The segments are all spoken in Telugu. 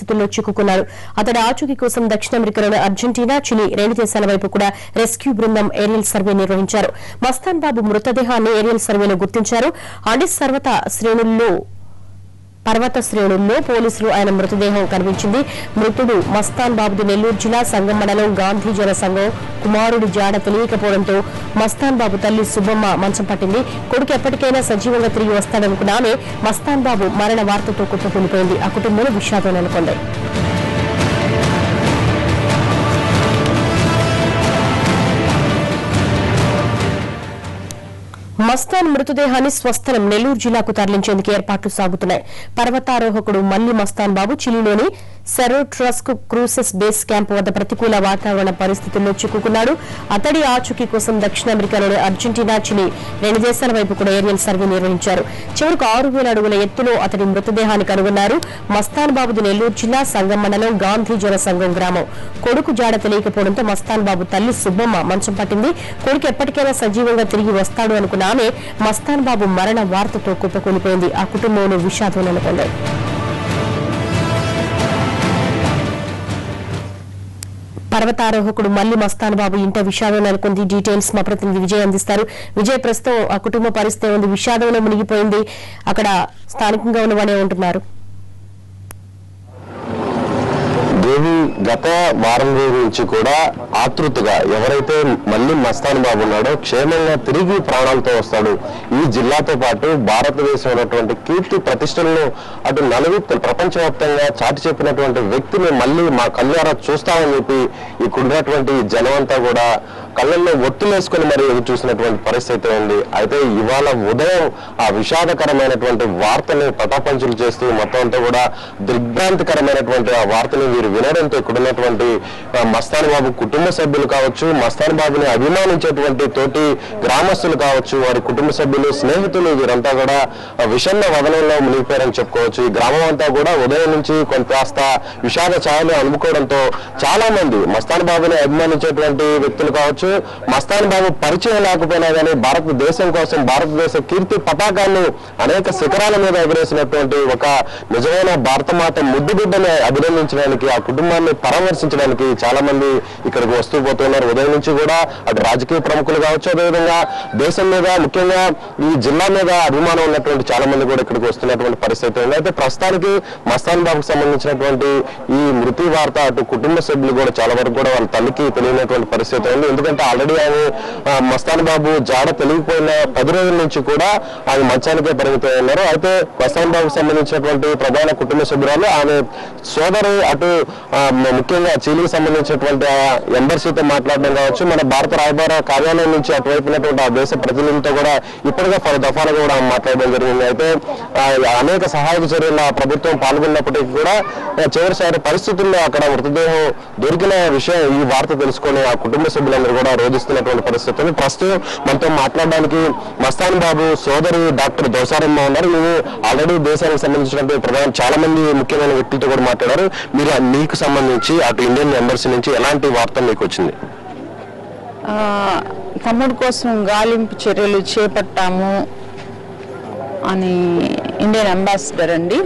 పరిస్థితుల్లో చిక్కుకున్నారు అతడి ఆచూకీ కోసం దక్షిణ అమెరికాలోని అర్జెంటీనా చిలీ రెండు దేశాల వైపు కూడా రెస్క్యూ బృందం ఏరియల్ సర్వే నిర్వహించారు మస్తాన్ బాబు మృతదేహాన్ని ఏరియల్ సర్వేలో గుర్తించారు అండిస్ పర్వత శ్రేణుల్లో పర్వత శ్రేణుల్లో పోలీసులు ఆయన మృతదేహం కనిపించింది మృతుడు మస్తాన్ బాబుది నెల్లూరు జిల్లా సంగం మండలం గాంధీ జన సంఘం కుమారుడి జాడ తెలియకపోవడంతో మస్తాన్ బాబు తల్లి సుబ్బమ్మ మంచం పట్టింది కొడుకు ఎప్పటికైనా సజీవంగా తిరిగి వస్తాడనుకున్నానే మస్తాన్ బాబు మరణ వార్తతో కుప్పకూలిపోయింది ఆ కుటుంబంలో విషాదం నెలకొంది మస్తాన్ మృతదేహాన్ని స్వస్థలం నెల్లూరు జిల్లాకు తరలించేందుకు ఏర్పాట్లు సాగుతున్నాయి పర్వతారోహకుడు మల్లి మస్తాన్ బాబు చిలీలోని సెరోట్రస్క్ క్రూసెస్ బేస్ క్యాంప్ వద్ద ప్రతికూల వాతావరణ పరిస్థితుల్లో చిక్కుకున్నాడు అతడి ఆచూకీ కోసం దక్షిణ అమెరికాలోని అర్జెంటీనా చిలీ రెండు దేశాల వైపు కూడా ఏరియల్ సర్వే నిర్వహించారు చివరకు ఆరు వేల అడుగుల ఎత్తులో అతడి మృతదేహాన్ని కనుగొన్నారు మస్తాన్ బాబుది నెల్లూరు జిల్లా సంగం మండలం గాంధీ జన సంఘం గ్రామం కొడుకు జాడ తెలియకపోవడంతో మస్తాన్ బాబు తల్లి సుబ్బమ్మ మంచం పట్టింది కొడుకు ఎప్పటికైనా సజీవంగా తిరిగి వస్తాడు అనుకున్న ఆమె మస్తాన్ బాబు మరణ వార్తతో కుప్పకూలిపోయింది ఆ కుటుంబంలో విషాదం నెలకొంది పర్వతారోహకుడు మల్లి మస్తాన్ బాబు ఇంట విషాదం నెలకొంది డీటెయిల్స్ మా ప్రతినిధి విజయ్ అందిస్తారు విజయ్ ప్రస్తుతం ఆ కుటుంబ పరిస్థితి ఉంది విషాదంలో మునిగిపోయింది అక్కడ స్థానికంగా ఉన్న వాళ్ళే ఉంటున్నారు దేవి గత వారం రోజుల నుంచి కూడా ఆతృతగా ఎవరైతే మళ్ళీ మస్తాన్ బాబు ఉన్నాడో క్షేమంగా తిరిగి ప్రాణాలతో వస్తాడు ఈ జిల్లాతో పాటు భారతదేశం ఉన్నటువంటి కీర్తి ప్రతిష్టలను అటు నలుగు ప్రపంచవ్యాప్తంగా చాటి చెప్పినటువంటి వ్యక్తిని మళ్ళీ మా కళ్ళారా చూస్తామని చెప్పి ఇక్కడున్నటువంటి జనం అంతా కూడా కళ్ళల్లో ఒత్తులేసుకొని మరి ఎదురు చూసినటువంటి పరిస్థితి ఉంది అయితే ఇవాళ ఉదయం ఆ విషాదకరమైనటువంటి వార్తని పటాపంచులు చేస్తూ మొత్తం అంతా కూడా దిగ్భ్రాంతికరమైనటువంటి ఆ వార్తని వీరు వినడంతో ఇక్కడ ఉన్నటువంటి ఆ, మస్తాన్ బాబు కుటుంబ సభ్యులు కావచ్చు మస్తాన్ బాబుని అభిమానించేటువంటి తోటి గ్రామస్తులు కావచ్చు వారి కుటుంబ సభ్యులు స్నేహితులు వీరంతా కూడా ఆ, విషన్న వదనంలో మునిగిపోయారని చెప్పుకోవచ్చు ఈ గ్రామం అంతా కూడా ఉదయం నుంచి కొంత విషాద ఛాయలు అనుకోవడంతో చాలా మంది మస్తాన్ బాబుని అభిమానించేటువంటి వ్యక్తులు కావచ్చు మస్తాన్ బాబు పరిచయం లేకపోయినా కానీ భారతదేశం కోసం భారతదేశ కీర్తి పతాకాన్ని అనేక శిఖరాల మీద ఎగరేసినటువంటి ఒక నిజమైన భారత మాత ముద్దు బిడ్డని అభినందించడానికి ఆ కుటుంబాన్ని పరామర్శించడానికి చాలా మంది ఇక్కడికి వస్తూ పోతున్నారు ఉదయం నుంచి కూడా అటు రాజకీయ ప్రముఖులు కావచ్చు అదేవిధంగా దేశం మీద ముఖ్యంగా ఈ జిల్లా మీద అభిమానం ఉన్నటువంటి చాలా మంది కూడా ఇక్కడికి వస్తున్నటువంటి పరిస్థితి ఉంది అయితే ప్రస్తుతానికి మస్తాన్ బాబుకు సంబంధించినటువంటి ఈ మృతి వార్త అటు కుటుంబ సభ్యులు కూడా చాలా వరకు కూడా వాళ్ళ తల్లికి తెలియనటువంటి పరిస్థితి ఉంది ఎందుకంటే ఆల్రెడీ ఆయన ఆ, మస్తాన్ బాబు జాడ తెలియకపోయిన పది రోజుల నుంచి కూడా ఆయన మంచానికే పరిమితం ఉన్నారు అయితే మస్తాన్ బాబుకు సంబంధించినటువంటి ప్రధాన కుటుంబ సభ్యురాలు ఆమె సోదరు అటు ఆ, మ- ముఖ్యంగా చీలీకి సంబంధించినటువంటి ఆ ఎంబర్సీతో మాట్లాడడం కావచ్చు మన భారత రాయబార కార్యాలయం నుంచి అటువైపు ఉన్నటువంటి ఆ దేశ ప్రతినిధులతో కూడా ఇప్పటికే పలు దఫాలుగా కూడా మాట్లాడడం జరిగింది అయితే ఆ, అనేక సహాయక చర్యల ప్రభుత్వం పాల్గొన్నప్పటికీ కూడా ఆ, చివరిసారి పరిస్థితుల్లో అక్కడ మృతదేహం దొరికిన విషయం ఈ వార్త తెలుసుకొని ఆ కుటుంబ సభ్యులందరూ కూడా రోధిస్తున్నటువంటి పరిస్థితి ఉంది ప్రస్తుతం మనతో మాట్లాడడానికి మస్తాన్ బాబు సోదరి డాక్టర్ దోసారమ్మ ఉన్నారు మేము ఆల్రెడీ దేశానికి సంబంధించినటువంటి ప్రధాన చాలా మంది ముఖ్యమైన వ్యక్తులతో కూడా మాట్లాడారు మీరు ఆ మీకు సంబంధించి అటు ఇండియన్ ఎంబసీ నుంచి ఎలాంటి వార్త మీకు వచ్చింది ఆ, తమ్ముడు కోసం గాలింపు చర్యలు చేపట్టాము అని ఇండియన్ అంబాసిడర్ అండి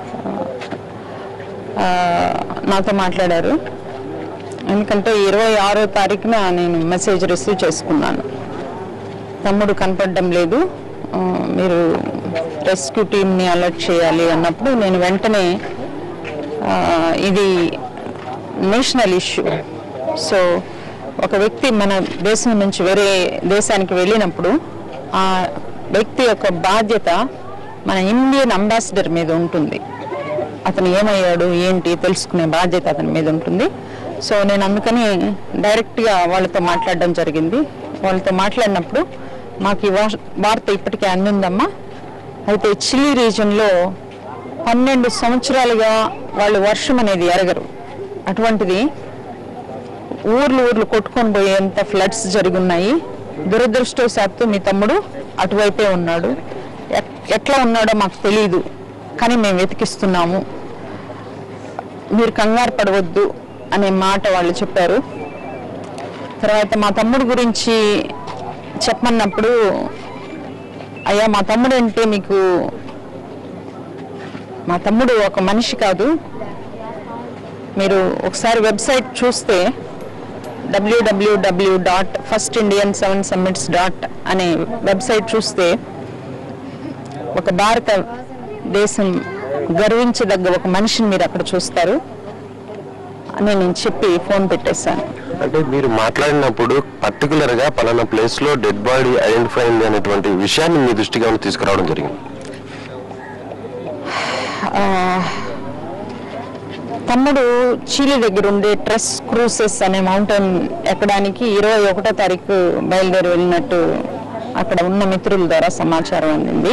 ఆ, నాతో మాట్లాడారు ఎందుకంటే ఇరవై ఆరో తారీఖున నేను మెసేజ్ రిసీవ్ చేసుకున్నాను తమ్ముడు కనపడడం లేదు ఆ, మీరు రెస్క్యూ టీమ్ని అలర్ట్ చేయాలి అన్నప్పుడు నేను వెంటనే ఆ, ఇది నేషనల్ ఇష్యూ సో ఒక వ్యక్తి మన దేశం నుంచి వేరే దేశానికి వెళ్ళినప్పుడు ఆ వ్యక్తి యొక్క బాధ్యత మన ఇండియన్ అంబాసిడర్ మీద ఉంటుంది అతను ఏమయ్యాడు ఏంటి తెలుసుకునే బాధ్యత అతని మీద ఉంటుంది సో నేను అందుకని డైరెక్ట్గా వాళ్ళతో మాట్లాడడం జరిగింది వాళ్ళతో మాట్లాడినప్పుడు మాకు ఈ వా- వార్త ఇప్పటికే అందిందమ్మా అయితే చిల్లీ రీజన్లో పన్నెండు సంవత్సరాలుగా వాళ్ళు వర్షం అనేది ఎరగరు అటువంటిది ఊర్లు ఊర్లు కొట్టుకొని పోయేంత ఫ్లడ్స్ జరిగున్నాయి దురదృష్టవశాత్తు మీ తమ్ముడు అటువైపే ఉన్నాడు ఎట్- ఎట్లా ఉన్నాడో మాకు తెలియదు కానీ మేము వెతికిస్తున్నాము మీరు కంగారు పడవద్దు అనే మాట వాళ్ళు చెప్పారు తర్వాత మా తమ్ముడు గురించి చెప్పమన్నప్పుడు అయ్యా మా తమ్ముడు అంటే మీకు మా తమ్ముడు ఒక మనిషి కాదు మీరు ఒకసారి వెబ్సైట్ చూస్తే డబ్ల్యూడబ్ల్యూడబ్ల్యూ dot first Indian seven summits dot అనే వెబ్సైట్ చూస్తే ఒక భారత దేశం గర్వించదగ్గ ఒక మనిషిని మీరు అక్కడ చూస్తారు అని నేను చెప్పి ఫోన్ పెట్టేశాను అంటే మీరు మాట్లాడినప్పుడు పర్టికులర్ గా పలానా ప్లేస్ లో డెడ్ బాడీ ఐడెంటిఫై అయింది అనేటువంటి విషయాన్ని మీ దృష్టికి ఏమైనా తీసుకురావడం జరిగింది తమ్ముడు చీలి దగ్గర ఉండే ట్రస్ క్రూసెస్ అనే మౌంటైన్ ఎక్కడానికి ఇరవై ఒకటో తారీఖు బయలుదేరి వెళ్ళినట్టు అక్కడ ఉన్న మిత్రుల ద్వారా సమాచారం అందింది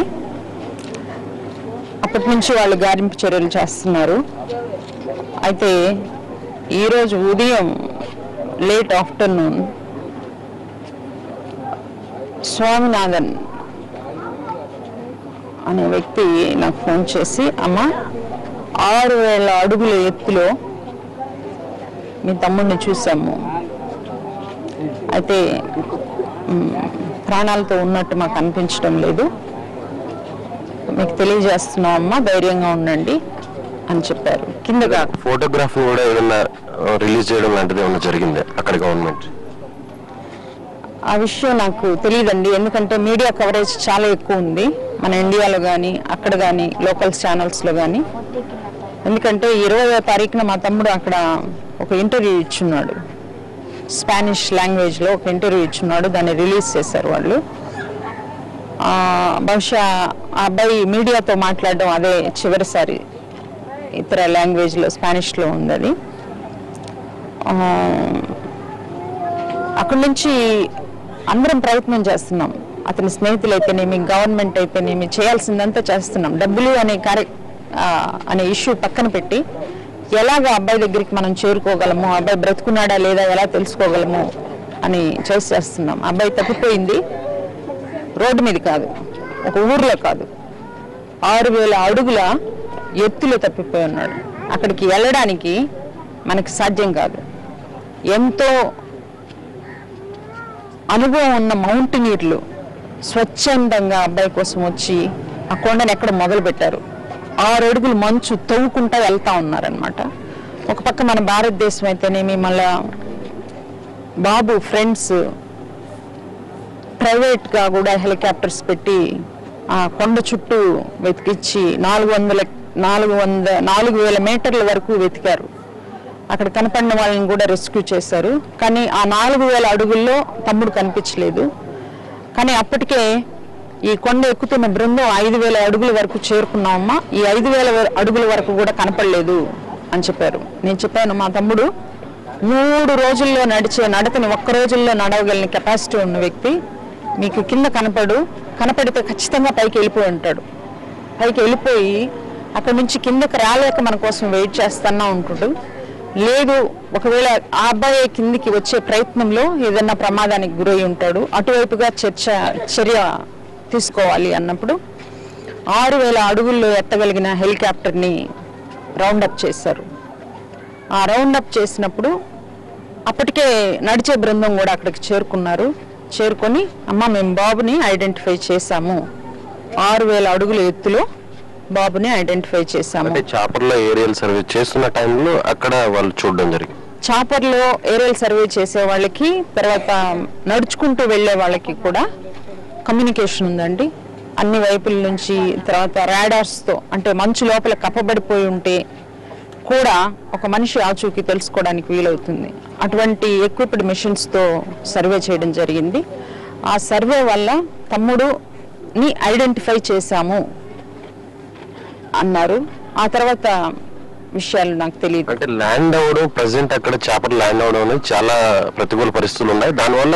అప్పటి నుంచి వాళ్ళు గారింపు చర్యలు చేస్తున్నారు అయితే ఈరోజు ఉదయం లేట్ ఆఫ్టర్నూన్ స్వామినాథన్ అనే వ్యక్తి నాకు ఫోన్ చేసి అమ్మ ఆరు వేల అడుగుల ఎత్తులో మీ తమ్ముడిని చూసాము అయితే మ్, ప్రాణాలతో ఉన్నట్టు మాకు అనిపించడం లేదు మీకు తెలియజేస్తున్నాం అమ్మా ధైర్యంగా ఉండండి అని చెప్పారు కిందగా ఫోటోగ్రఫీ కూడా ఏదైనా రిలీజ్ చేయడం లాంటిది ఏమైనా జరిగింది అక్కడ గవర్నమెంట్ ఆ విషయం నాకు తెలియదండి ఎందుకంటే మీడియా కవరేజ్ చాలా ఎక్కువ ఉంది మన ఇండియాలో కానీ అక్కడ కానీ లోకల్ ఛానల్స్లో కానీ ఎందుకంటే ఇరవయో తారీఖున మా తమ్ముడు అక్కడ ఒక ఇంటర్వ్యూ ఇచ్చున్నాడు స్పానిష్ లాంగ్వేజ్లో ఒక ఇంటర్వ్యూ ఇచ్చున్నాడు దాన్ని రిలీజ్ చేశారు వాళ్ళు ఆ, బహుశా ఆ అబ్బాయి మీడియాతో మాట్లాడడం అదే చివరిసారి ఇతర లాంగ్వేజ్లో స్పానిష్లో ఉంది అది ఆ, అక్కడి నుంచి అందరం ప్రయత్నం చేస్తున్నాం అతని స్నేహితులు అయితేనేమి గవర్నమెంట్ అయితేనేమి చేయాల్సిందంతా చేస్తున్నాం డబ్బులు అనే కార్య ఆ, అనే ఇష్యూ పక్కన పెట్టి ఎలాగ అబ్బాయి దగ్గరికి మనం చేరుకోగలము అబ్బాయి బ్రతుకున్నాడా లేదా ఎలా తెలుసుకోగలము అని చేసి చేస్తున్నాం అబ్బాయి తప్పిపోయింది రోడ్డు మీద కాదు ఒక ఊర్లో కాదు ఆరు వేల అడుగుల ఎత్తులో తప్పిపోయి ఉన్నాడు అక్కడికి వెళ్ళడానికి మనకి సాధ్యం కాదు ఎంతో అనుభవం ఉన్న మౌంటనీర్లు స్వచ్ఛందంగా అబ్బాయి కోసం వచ్చి ఆ కొండను ఎక్కడ మొదలు పెట్టారు ఆరు అడుగులు మంచు తవ్వుకుంటా వెళ్తా ఉన్నారనమాట ఒక పక్క మన భారతదేశం అయితేనేమి మళ్ళా బాబు ఫ్రెండ్స్ ప్రైవేట్గా కూడా హెలికాప్టర్స్ పెట్టి ఆ కొండ చుట్టూ వెతికిచ్చి నాలుగు వందల నాలుగు వంద నాలుగు వేల మీటర్ల వరకు వెతికారు అక్కడ కనపడిన వాళ్ళని కూడా రెస్క్యూ చేశారు కానీ ఆ నాలుగు వేల అడుగుల్లో తమ్ముడు కనిపించలేదు కానీ అప్పటికే ఈ కొండ ఎక్కుతున్న బృందం ఐదు వేల అడుగుల వరకు చేరుకున్నామమ్మా ఈ ఐదు వేల అడుగుల వరకు కూడా కనపడలేదు అని చెప్పారు నేను చెప్పాను మా తమ్ముడు మూడు రోజుల్లో నడిచే నడకని ఒక్క రోజుల్లో నడవగలిగిన కెపాసిటీ ఉన్న వ్యక్తి మీకు కింద కనపడు కనపడితే ఖచ్చితంగా పైకి వెళ్ళిపోయి ఉంటాడు పైకి వెళ్ళిపోయి అక్కడ నుంచి కిందకి రాలేక మన కోసం వెయిట్ చేస్తున్నా ఉంటుడు లేదు ఒకవేళ ఆ అబ్బాయి కిందికి వచ్చే ప్రయత్నంలో ఏదైనా ప్రమాదానికి గురై ఉంటాడు అటువైపుగా చర్చ చర్య తీసుకోవాలి అన్నప్పుడు ఆరు వేల అడుగుల్లో ఎత్తగలిగిన హెలికాప్టర్ని రౌండప్ చేశారు ఆ రౌండప్ చేసినప్పుడు అప్పటికే నడిచే బృందం కూడా అక్కడికి చేరుకున్నారు చేరుకొని అమ్మ మేము బాబుని ఐడెంటిఫై చేశాము ఆరు వేల అడుగుల ఎత్తులో బాబుని ఐడెంటిఫై చేశాము అంటే చాపర్లో ఏరియల్ సర్వీస్ చేస్తున్న టైంలో అక్కడ వాళ్ళు చూడడం జరిగింది చాపర్లో ఏరియల్ సర్వే చేసే వాళ్ళకి తర్వాత నడుచుకుంటూ వెళ్ళే వాళ్ళకి కూడా కమ్యూనికేషన్ ఉందండి అన్ని వైపుల నుంచి తర్వాత రాడార్స్తో అంటే మంచు లోపల కప్పబడిపోయి ఉంటే కూడా ఒక మనిషి ఆచూకీ తెలుసుకోవడానికి వీలవుతుంది అటువంటి ఎక్విప్డ్ మిషన్స్తో సర్వే చేయడం జరిగింది ఆ సర్వే వల్ల తమ్ముడుని ఐడెంటిఫై చేశాము అన్నారు ఆ తర్వాత విషయాలు నాకు తెలియదు అంటే ల్యాండ్ అవడం ప్రజెంట్ అక్కడ చాపర్ ల్యాండ్ అవడం అనేది చాలా ప్రతికూల పరిస్థితులు ఉన్నాయి దానివల్ల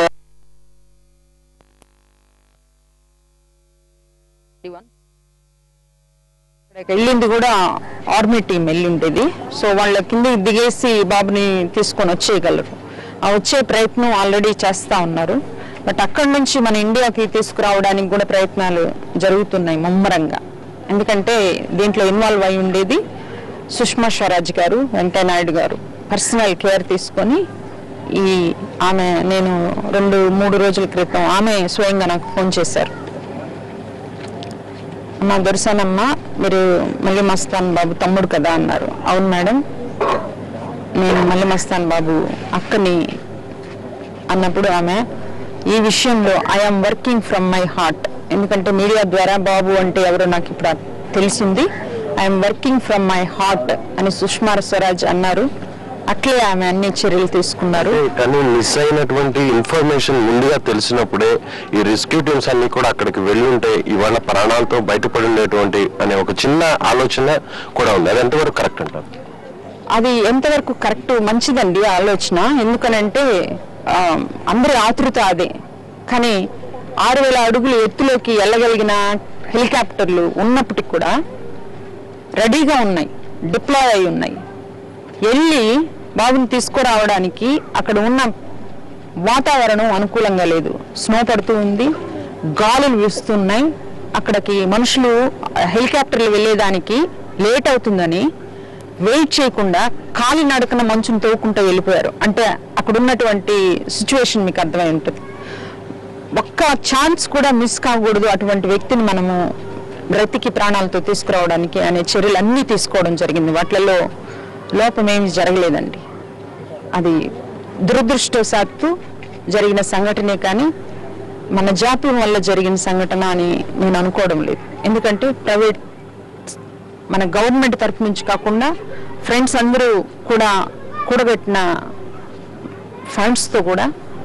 ఇక్కడికి వెళ్ళింది కూడా ఆర్మీ టీం వెళ్ళి ఉండేది సో వాళ్ళ కింద దిగేసి బాబుని తీసుకొని వచ్చేయగలరు ఆ వచ్చే ప్రయత్నం ఆల్రెడీ చేస్తా ఉన్నారు బట్ అక్కడి నుంచి మన ఇండియాకి తీసుకురావడానికి కూడా ప్రయత్నాలు జరుగుతున్నాయి ముమ్మరంగా ఎందుకంటే దీంట్లో ఇన్వాల్వ్ అయి ఉండేది సుష్మా స్వరాజ్ గారు వెంకయ్యనాయుడు గారు పర్సనల్ కేర్ తీసుకొని ఈ ఆమె నేను రెండు మూడు రోజుల క్రితం ఆమె స్వయంగా నాకు ఫోన్ చేశారు అమ్మా దొరసానమ్మ మీరు మళ్ళీ మస్తాన్ బాబు తమ్ముడు కదా అన్నారు అవును మేడం నేను మల్లి మస్తాన్ బాబు అక్కని అన్నప్పుడు ఆమె ఈ విషయంలో I'm working from my heart ఎందుకంటే మీడియా ద్వారా బాబు అంటే ఎవరో నాకు ఇప్పుడు తెలిసింది I'm working from my heart అని సుష్మా స్వరాజ్ అన్నారు అట్లే ఆమె అన్ని చర్యలు తీసుకున్నారు కానీ మిస్ అయినటువంటి ఇన్ఫర్మేషన్ ముందుగా తెలిసినప్పుడే ఈ రెస్క్యూ టీమ్స్ అన్ని కూడా అక్కడికి వెళ్ళి ఉంటే ఇవాళ ప్రాణాలతో బయటపడి ఉండేటువంటి అనే ఒక చిన్న ఆలోచన కూడా ఉంది అది ఎంతవరకు కరెక్ట్ అంటారు అది ఎంతవరకు కరెక్ట్ మంచిదండి ఆ ఆలోచన ఎందుకనంటే ఆ, అందరి ఆతృత అదే కానీ ఆరు వేల అడుగులు ఎత్తులోకి వెళ్ళగలిగిన హెలికాప్టర్లు ఉన్నప్పటికి కూడా రెడీగా ఉన్నాయి డిప్లాయ్ అయి ఉన్నాయి వెళ్ళి బాబుని తీసుకురావడానికి అక్కడ ఉన్న వాతావరణం అనుకూలంగా లేదు స్నో పడుతూ ఉంది గాలులు వీస్తున్నాయి అక్కడికి మనుషులు హెలికాప్టర్లు వెళ్ళేదానికి లేట్ అవుతుందని వెయిట్ చేయకుండా కాలి నడకన మంచును తోకుంటూ వెళ్ళిపోయారు అంటే అక్కడ ఉన్నటువంటి సిచ్యువేషన్ మీకు అర్థమై ఉంటుంది ఒక్క ఛాన్స్ కూడా మిస్ కాకూడదు అటువంటి వ్యక్తిని మనము బ్రతికి ప్రాణాలతో తీసుకురావడానికి అనే చర్యలు అన్నీ తీసుకోవడం జరిగింది వాటిలలో లోపం ఏమి జరగలేదండి అది దురదృష్టవశాత్తు జరిగిన సంఘటనే కానీ మన జాప్యం వల్ల జరిగిన సంఘటన అని నేను అనుకోవడం లేదు ఎందుకంటే ప్రైవేట్ మన గవర్నమెంట్ తరఫు నుంచి కాకుండా ఫ్రెండ్స్ అందరూ కూడా కూడబెట్టిన ఫండ్స్తో కూడా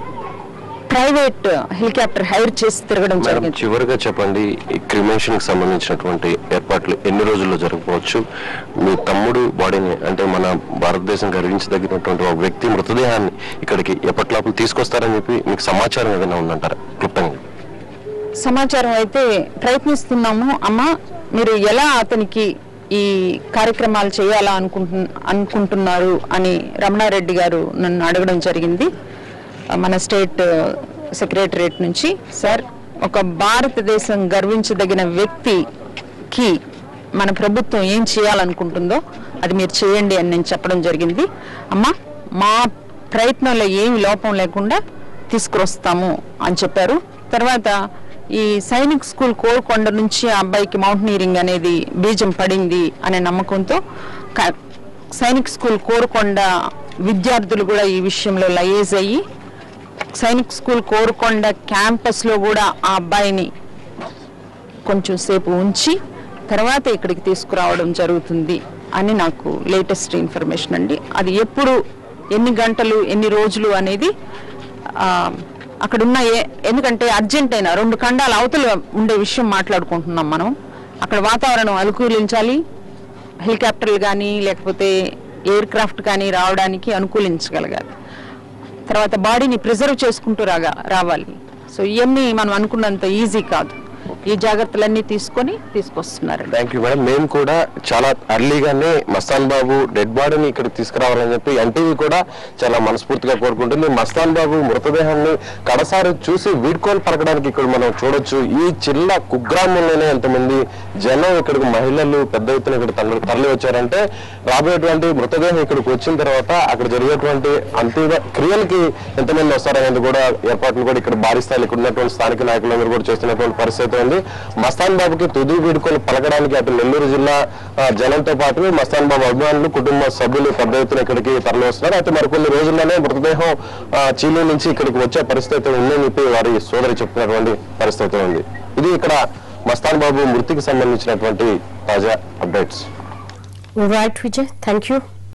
ప్రైవేట్ హెలికాప్టర్ హైర్ చేసి తిరగడం మేడం జరిగింది చివరిగా చెప్పండి ఈ క్రిమేషన్ కి సంబంధించినటువంటి ఏర్పాట్లు ఎన్ని రోజుల్లో జరగవచ్చు మీ తమ్ముడు బాడీని అంటే మన భారతదేశం గర్వించదగినటువంటి ఒక వ్యక్తి మృతదేహాన్ని ఇక్కడికి ఎప్పటిలోపల తీసుకొస్తారని చెప్పి మీకు సమాచారం ఏదైనా ఉందంటారా క్లుప్తంగా సమాచారం అయితే ప్రయత్నిస్తున్నాము అమ్మ మీరు ఎలా అతనికి ఈ కార్యక్రమాలు చేయాలా అనుకుంటు అనుకుంటున్నారు అని రమణారెడ్డి గారు నన్ను అడగడం జరిగింది మన స్టేట్ సెక్రటరేట్ నుంచి సార్ ఒక భారతదేశం గర్వించదగిన వ్యక్తికి మన ప్రభుత్వం ఏం చేయాలనుకుంటుందో అది మీరు చేయండి అని నేను చెప్పడం జరిగింది అమ్మా మా ప్రయత్నంలో ఏమి లోపం లేకుండా తీసుకువస్తాము అని చెప్పారు తర్వాత ఈ సైనిక్ స్కూల్ కోరుకొండ నుంచి ఆ అబ్బాయికి మౌంటనీరింగ్ అనేది బీజం పడింది అనే నమ్మకంతో క- సైనిక్ స్కూల్ కోరుకొండ విద్యార్థులు కూడా ఈ విషయంలో లయేజ్ అయ్యి సైనిక్ స్కూల్ కోరుకొండ క్యాంపస్లో కూడా ఆ అబ్బాయిని కొంచెం సేపు ఉంచి తర్వాత ఇక్కడికి తీసుకురావడం జరుగుతుంది అని నాకు లేటెస్ట్ ఇన్ఫర్మేషన్ అండి అది ఎప్పుడు ఎన్ని గంటలు ఎన్ని రోజులు అనేది ఆ, అక్కడ ఉన్న ఏ ఎందుకంటే అర్జెంట్ అయినా రెండు ఖండాల అవతల ఉండే విషయం మాట్లాడుకుంటున్నాం మనం అక్కడ వాతావరణం అనుకూలించాలి హెలికాప్టర్లు కానీ లేకపోతే ఎయిర్ క్రాఫ్ట్ కానీ రావడానికి అనుకూలించగలగాలి తర్వాత బాడీని ప్రిజర్వ్ చేసుకుంటూ రాగా రావాలి సో ఇవన్నీ మనం అనుకున్నంత ఈజీ కాదు ఈ జాగ్రత్తలన్నీ తీసుకొని తీసుకొస్తున్నారండి థ్యాంక్ యూ మేడం మేము కూడా చాలా అర్లీగానే మస్తాన్ బాబు డెడ్ బాడీని ఇక్కడ తీసుకురావాలని చెప్పి ఎన్టీవీ కూడా చాలా మనస్ఫూర్తిగా కోరుకుంటుంది మస్తాన్ బాబు మృతదేహాన్ని కడసారి చూసి వీడ్కోలు పలకడానికి ఇక్కడ మనం చూడొచ్చు ఈ చిల్ల కుగ్రామంలోనే ఎంతమంది జనం ఇక్కడికి మహిళలు పెద్ద ఎత్తున ఇక్కడ తరలి తరలి వచ్చారంటే రాబోయేటువంటి మృతదేహం ఇక్కడికి వచ్చిన తర్వాత అక్కడ జరిగేటువంటి అంతిమ క్రియలకి ఎంతమంది వస్తారనేది కూడా ఏర్పాట్లు కూడా ఇక్కడ భారీ స్థాయిలో ఇక్కడ ఉన్నటువంటి స్థానిక నాయకులందరూ కూడా చేస్తున్నటువంటి పరిస్థితి ఉంది మస్తాన్ బాబుకి తుది వీడుకొని పలకడానికి అటు నెల్లూరు జిల్లా ఆ, జనంతో పాటు మస్తాన్ బాబు అభిమానులు కుటుంబ సభ్యులు పెద్ద ఎత్తున ఇక్కడికి తరలి వస్తున్నారు అయితే మరికొన్ని రోజుల్లోనే మృతదేహం ఆ, చీలీ నుంచి ఇక్కడికి వచ్చే పరిస్థితి ఉందని చెప్పి వారి సోదరి చెప్తున్నటువంటి పరిస్థితి ఉంది ఇది ఇక్కడ మస్తాన్ బాబు మృతికి సంబంధించినటువంటి తాజా updates right Vijay thank you